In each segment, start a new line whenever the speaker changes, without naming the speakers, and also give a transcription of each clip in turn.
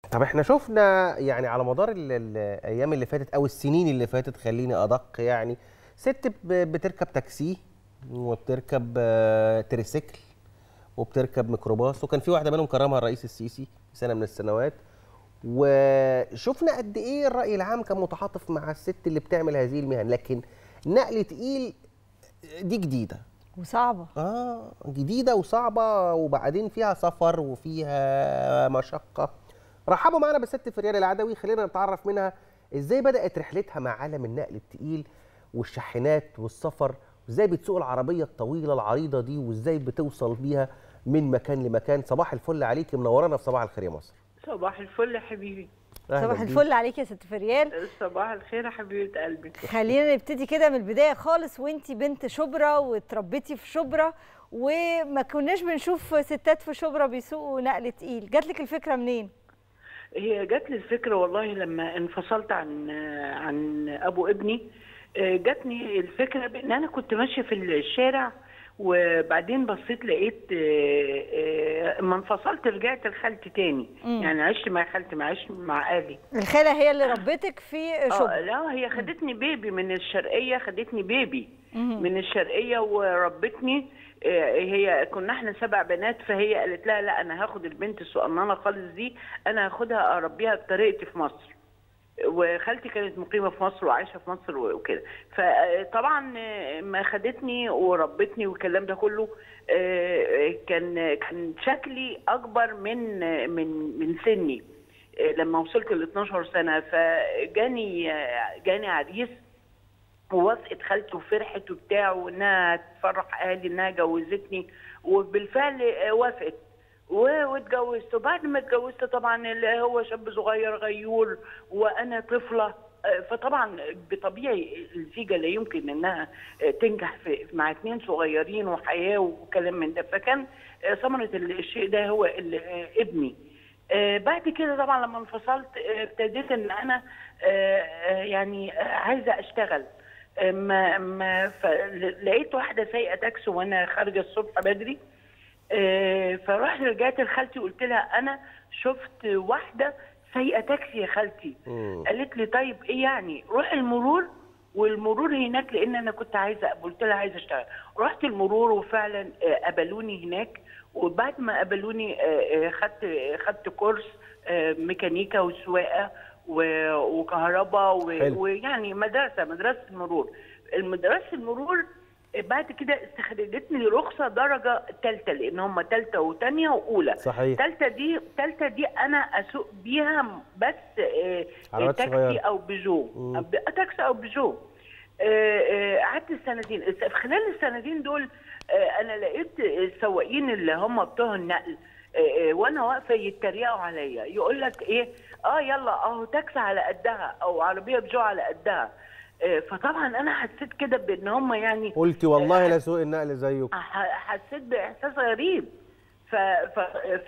طب احنا شفنا يعني على مدار ال- الايام اللي فاتت او السنين اللي فاتت خليني ادق يعني ست ب- بتركب تاكسي وبتركب آه، تريسيكل وبتركب ميكروباص وكان في واحده منهم كرمها الرئيس السيسي في سنه من السنوات وشفنا قد ايه الراي العام كان متعاطف مع الست اللي بتعمل هذه المهن لكن نقل تقيل دي جديده
وصعبه
اه جديده وصعبه وبعدين فيها سفر وفيها مشقه رحبوا معانا بالست فريال العدوي خلينا نتعرف منها ازاي بدات رحلتها مع عالم النقل التقيل والشاحنات والسفر وازاي بتسوق العربيه الطويله العريضه دي وازاي بتوصل بيها من مكان لمكان صباح الفل عليكي منورانا في صباح الخير يا مصر
صباح الفل يا حبيبي
أهلاً
صباح
بيك.
الفل عليك يا ست فريال
صباح الخير يا حبيبه قلبي
خلينا نبتدي كده من البدايه خالص وانتي بنت شبرا واتربيتي في شبرا وما كناش بنشوف ستات في شبرا بيسوقوا نقل تقيل جات لك الفكره منين
هي جات لي الفكره والله لما انفصلت عن عن ابو ابني آه، جاتني الفكره بان انا كنت ماشيه في الشارع وبعدين بصيت لقيت آه، آه، اما انفصلت رجعت لخالتي تاني
مم.
يعني عشت مع خالتي ما عشت مع اهلي
الخاله هي اللي ربتك في
اه
شبرا
لا هي خدتني بيبي من الشرقيه خدتني بيبي
مهم.
من الشرقيه وربتني آه، هي كنا احنا سبع بنات فهي قالت لها لا انا هاخد البنت الصغننه خالص دي انا هاخدها اربيها بطريقتي في مصر وخالتي كانت مقيمه في مصر وعايشه في مصر وكده فطبعا آه، ما خدتني وربتني والكلام ده كله آه، كان كان شكلي اكبر من من من سني آه، لما وصلت ل 12 سنه فجاني آه، جاني عريس ووافقت خالتي وفرحت وبتاع وانها تفرح اهلي انها جوزتني وبالفعل آه، وافقت و- واتجوزت وبعد ما اتجوزت طبعا اللي هو شاب صغير غيور وانا طفله آه، فطبعا بطبيعي الزيجه لا يمكن انها آه، تنجح في مع اثنين صغيرين وحياه وكلام من ده فكان آه، ثمره الشيء ده هو ال- آه، ابني آه، بعد كده طبعا لما انفصلت آه، ابتديت ان انا آه، آه، يعني آه، عايزه اشتغل آه، ما ما ف- لقيت واحده سايقه تاكسي وانا خارجه الصبح بدري آه، فرحت رجعت لخالتي قلت لها انا شفت واحده سايقه تاكسي يا خالتي
مم.
قالت لي طيب ايه يعني روح المرور والمرور هناك لان انا كنت عايزه قلت لها عايزه اشتغل رحت المرور وفعلا آه، قبلوني هناك وبعد ما قبلوني آه، آه، خدت خدت كورس آه، ميكانيكا وسواقه و- وكهرباء و-
حلو.
ويعني مدرسه مدرسه المرور المدرسه المرور بعد كده استخرجتني رخصه درجه ثالثه لان هم ثالثه وثانيه واولى
صحيح.
ثالثه دي ثالثه دي انا اسوق بيها بس آه،
عربيات
تاكسي
صغيرة.
او بيجو
مم.
أب- تاكسي او بيجو آه، آه، قعدت السنتين الس- في خلال السنتين دول آه، انا لقيت السواقين اللي هم بتوع النقل آه، آه، وانا واقفه يتريقوا عليا يقول لك ايه اه يلا اهو تاكسي على قدها او عربيه بيجو على قدها آه، فطبعا انا حسيت كده بان هم يعني
قلتي والله لا سوق النقل زيكم
ح- حسيت باحساس غريب ف... ف...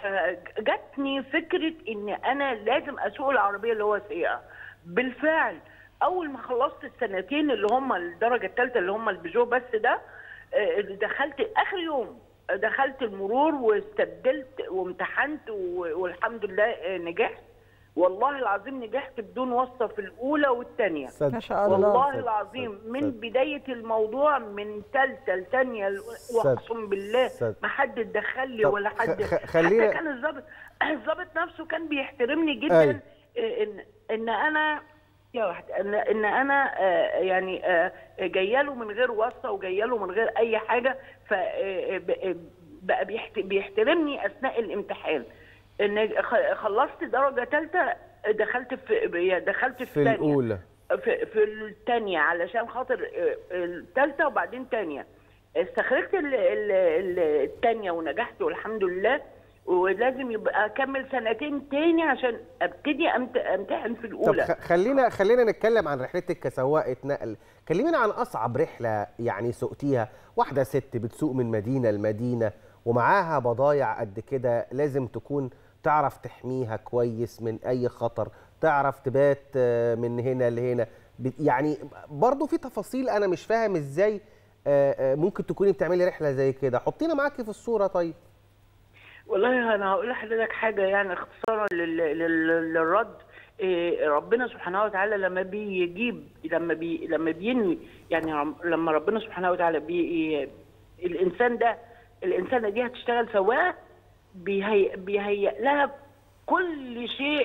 فجاتني فكره ان انا لازم اسوق العربيه اللي هو سايقها بالفعل اول ما خلصت السنتين اللي هم الدرجه الثالثه اللي هم البيجو بس ده آه، دخلت اخر يوم دخلت المرور واستبدلت وامتحنت و- والحمد لله آه، نجحت والله العظيم نجحت بدون واسطه في الاولى والثانيه
صدق.
ما شاء الله
والله
صدق،
العظيم
صدق،
من
صدق.
بدايه الموضوع من ثالثه لثانيه
صدق.
واقسم بالله
صدق.
ما حد اتدخل لي
طب
ولا حد
خ- خ- خلينا-
حتى كان الظابط الظابط نفسه كان بيحترمني جدا
أيوة.
ان ان انا يا واحد ان ان انا آه، يعني آه، جايه له من غير واسطه وجايه له من غير اي حاجه ف آه، ب- بقى بيحت- بيحترمني اثناء الامتحان ان خ- خلصت درجه ثالثه دخلت في دخلت في,
في
الثانية.
الاولى
في, في الثانية علشان خاطر الثالثة وبعدين ثانية استخرجت ال- ال- ال- الثانية ونجحت والحمد لله ولازم يبقى اكمل سنتين تاني عشان ابتدي أمت- امتحن في
طب
الاولى
خ- خلينا خلينا نتكلم عن رحلتك كسواقة نقل كلمينا عن أصعب رحلة يعني سوقتيها واحدة ست بتسوق من مدينة لمدينة ومعاها بضايع قد كده لازم تكون تعرف تحميها كويس من أي خطر تعرف تبات آه، من هنا لهنا ب- يعني برضو في تفاصيل أنا مش فاهم إزاي آه، آه، ممكن تكوني بتعملي رحلة زي كده حطينا معاكي في الصورة طيب
والله انا هقول لحضرتك حاجه يعني اختصارا لل- لل- للرد إيه، ربنا سبحانه وتعالى لما بيجيب لما بي لما بينوي يعني رم- لما ربنا سبحانه وتعالى بي الانسان ده الانسانه دي هتشتغل سواء بيهيئ بيهيئ لها كل شيء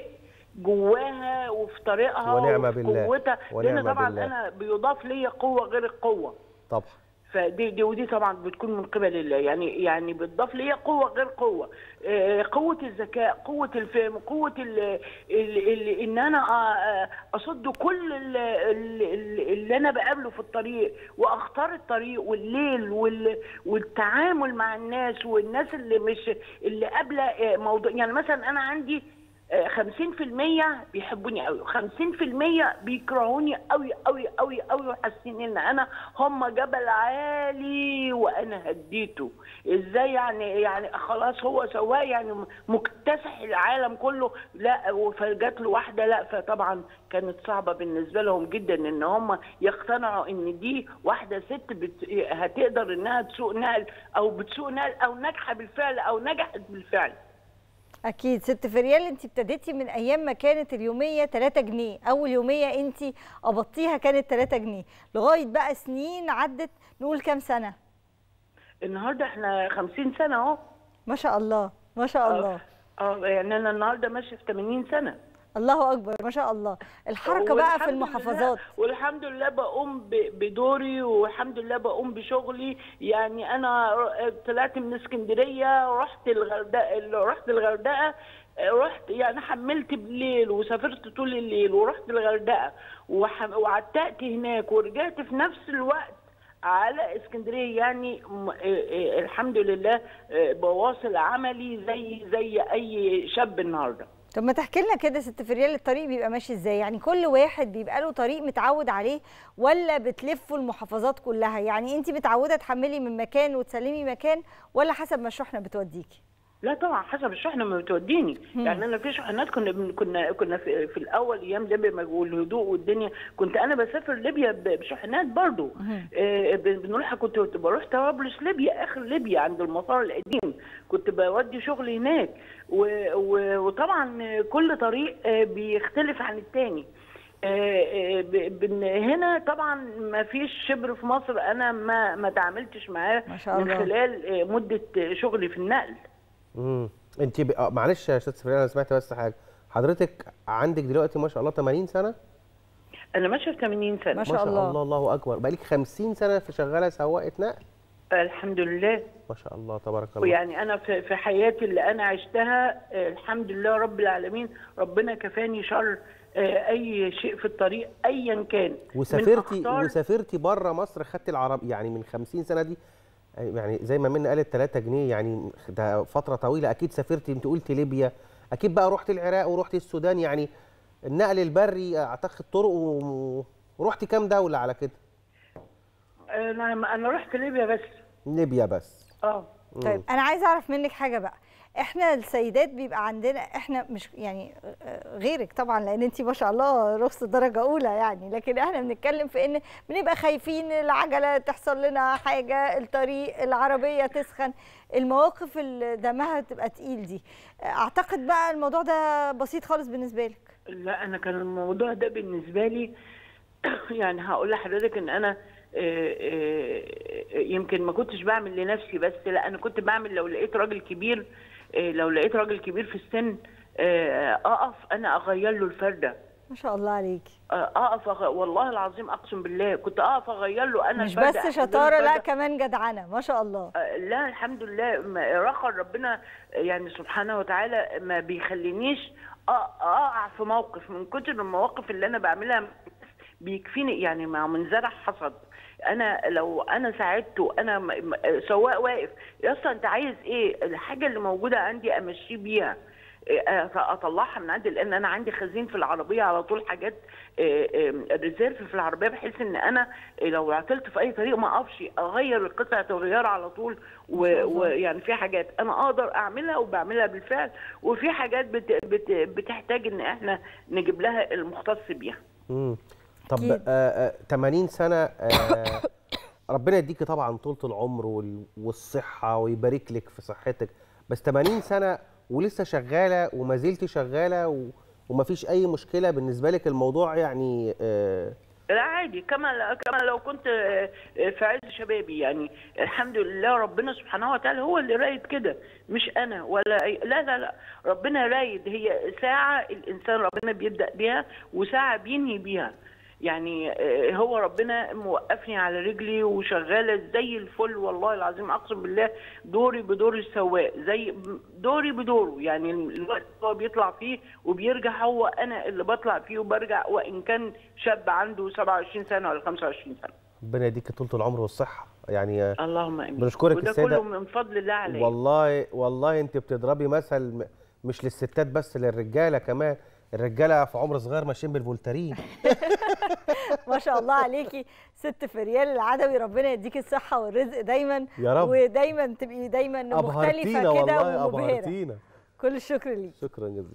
جواها وفي طريقها
ونعم
وفي
بالله.
قوتها لان
ونعم
طبعا
بالله.
انا بيضاف لي قوه غير القوه
طبعا
فدي دي ودي طبعا بتكون من قبل الله يعني يعني بتضاف لي قوه غير قوه آه، قوه الذكاء قوه الفهم قوه ال ال ال ان انا آه، اصد كل ال- ال- ال- اللي انا بقابله في الطريق واختار الطريق والليل وال والتعامل مع الناس والناس اللي مش اللي قابله آه، موضوع يعني مثلا انا عندي آه، 50% بيحبوني قوي 50% بيكرهوني قوي قوي قوي قوي وحاسين ان انا هم جبل عالي وانا هديته ازاي يعني يعني خلاص هو سواء يعني مكتسح العالم كله لا وفجات له واحده لا فطبعا كانت صعبه بالنسبه لهم جدا ان هم يقتنعوا ان دي واحده ست بت... هتقدر انها تسوق نقل او بتسوق نقل او ناجحه بالفعل او نجحت بالفعل
اكيد ست فريال انت ابتديتي من ايام ما كانت اليوميه 3 جنيه اول يوميه انت قبضتيها كانت 3 جنيه لغايه بقى سنين عدت نقول كام سنه
النهارده احنا 50 سنه اهو
ما شاء الله ما شاء الله
اه يعني انا النهارده ماشي في 80 سنه
الله اكبر ما شاء الله الحركه بقى في
والحمد
المحافظات
لله والحمد لله بقوم ب- بدوري والحمد لله بقوم بشغلي يعني انا ر- طلعت من اسكندريه رحت الغردقه رحت الغردقه رحت يعني حملت بالليل وسافرت طول الليل ورحت الغردقه وح- وعتقت هناك ورجعت في نفس الوقت على اسكندريه يعني م- آه، آه، الحمد لله آه، بواصل عملي زي زي اي شاب النهارده
طب ما تحكي لنا كده ست فريال الطريق بيبقى ماشي ازاي يعني كل واحد بيبقى له طريق متعود عليه ولا بتلفوا المحافظات كلها يعني انت متعوده تحملي من مكان وتسلمي مكان ولا حسب ما الشحنه بتوديكي
لا طبعا حسب الشحنه ما بتوديني يعني انا في شحنات كنا بن- كنا كنا في, في الاول ايام ليبيا ما- والهدوء والدنيا كنت انا بسافر ليبيا ب- بشحنات برضو آه بن- بنروح كنت بروح طرابلس ليبيا اخر ليبيا عند المطار القديم كنت بودي شغلي هناك و- و- وطبعا كل طريق آه، بيختلف عن التاني آه، آه، ب- بن- هنا طبعا ما فيش شبر في مصر انا ما ما تعاملتش معاه
ما شاء
من
الله.
خلال آه، مده شغلي في النقل
امم انت ب... آه معلش يا استاذ سفريان انا سمعت بس حاجه حضرتك عندك دلوقتي ما شاء الله 80 سنه
انا ماشيه في 80 سنه
ما شاء الله.
الله الله اكبر بقالك 50 سنه في شغاله سواقه نقل
الحمد لله
ما شاء الله تبارك الله
ويعني انا في في حياتي اللي انا عشتها آه، الحمد لله رب العالمين ربنا كفاني شر آه، اي شيء في الطريق ايا كان من
وسافرتي
أخطار-
وسافرتي بره مصر خدتي العرب يعني من 50 سنه دي يعني زي ما منى قالت 3 جنيه يعني ده فتره طويله اكيد سافرتي انت قلتي ليبيا اكيد بقى رحت العراق ورحت السودان يعني النقل البري اعتقد طرق و- ورحتي كام دوله على كده
انا انا رحت ليبيا بس
ليبيا بس
اه
طيب انا عايزه اعرف منك حاجه بقى احنا السيدات بيبقى عندنا احنا مش يعني آه، غيرك طبعا لان انت ما شاء الله رخص درجه اولى يعني لكن احنا بنتكلم في ان بنبقى خايفين العجله تحصل لنا حاجه الطريق العربيه تسخن المواقف اللي دمها تبقى تقيل دي اعتقد بقى الموضوع ده بسيط خالص بالنسبه لك
لا انا كان الموضوع ده بالنسبه لي يعني هقول لحضرتك ان انا آه، آه، يمكن ما كنتش بعمل لنفسي بس لا انا كنت بعمل لو لقيت راجل كبير آه، لو لقيت راجل كبير في السن آه، اقف انا اغير له الفرده
ما شاء الله عليكي
آه، اقف أغ... والله العظيم اقسم بالله كنت اقف اغير له انا
مش
الفردة،
بس
أحمل له
شطاره لا
الفردة.
كمان جدعنه ما شاء الله
آه، لا الحمد لله ما- رخر ربنا يعني سبحانه وتعالى ما بيخلينيش أ- اقع في موقف من كتر المواقف اللي انا بعملها مع الناس بيكفيني يعني مع من زرع حصد انا لو انا ساعدته انا م- م- سواق واقف يا اسطى انت عايز ايه الحاجه اللي موجوده عندي امشيه بيها إيه، أط- اطلعها من عندي لان انا عندي خزين في العربيه على طول حاجات ريزيرف في العربيه بحيث ان انا إيه، لو عطلت في اي طريق ما اقفش اغير قطعه الغيار على طول و- ويعني في حاجات انا اقدر اعملها وبعملها بالفعل وفي حاجات بت بت بتحتاج ان احنا نجيب لها المختص بيها
مم. طب
أكيد.
آه آه 80 سنه آه ربنا يديكي طبعا طولة العمر وال- والصحه ويبارك لك في صحتك بس 80 سنه ولسه شغاله وما زلت شغاله و... ومفيش اي مشكله بالنسبه لك الموضوع يعني آه
لا عادي كما كما لو كنت آه، في عز شبابي يعني الحمد لله ربنا سبحانه وتعالى هو اللي رايد كده مش انا ولا أي لا لا لا ربنا رايد هي ساعه الانسان ربنا بيبدا بيها وساعه بينهي بيها يعني آه، هو ربنا موقفني على رجلي وشغاله زي الفل والله العظيم اقسم بالله دوري بدور السواق زي دوري بدوره يعني الوقت هو بيطلع فيه وبيرجع هو انا اللي بطلع فيه وبرجع وان كان شاب عنده 27 سنه ولا 25 سنه
ربنا يديك طولة العمر والصحه يعني آه،
اللهم امين
بنشكرك
وده
السيدة-
كله من فضل الله عليا
والله والله انت بتضربي مثل م- مش للستات بس للرجاله كمان الرجاله في عمر صغير ماشيين بالفولترين
ما شاء الله عليكي ست في ريال العدوي ربنا يديكي الصحه والرزق دايما
يا رب.
ودايما تبقي دايما
ابهرتينا
مختلفه كده
والله
ومبهره
ابهرتينا
كل الشكر ليك
شكرا جزيلا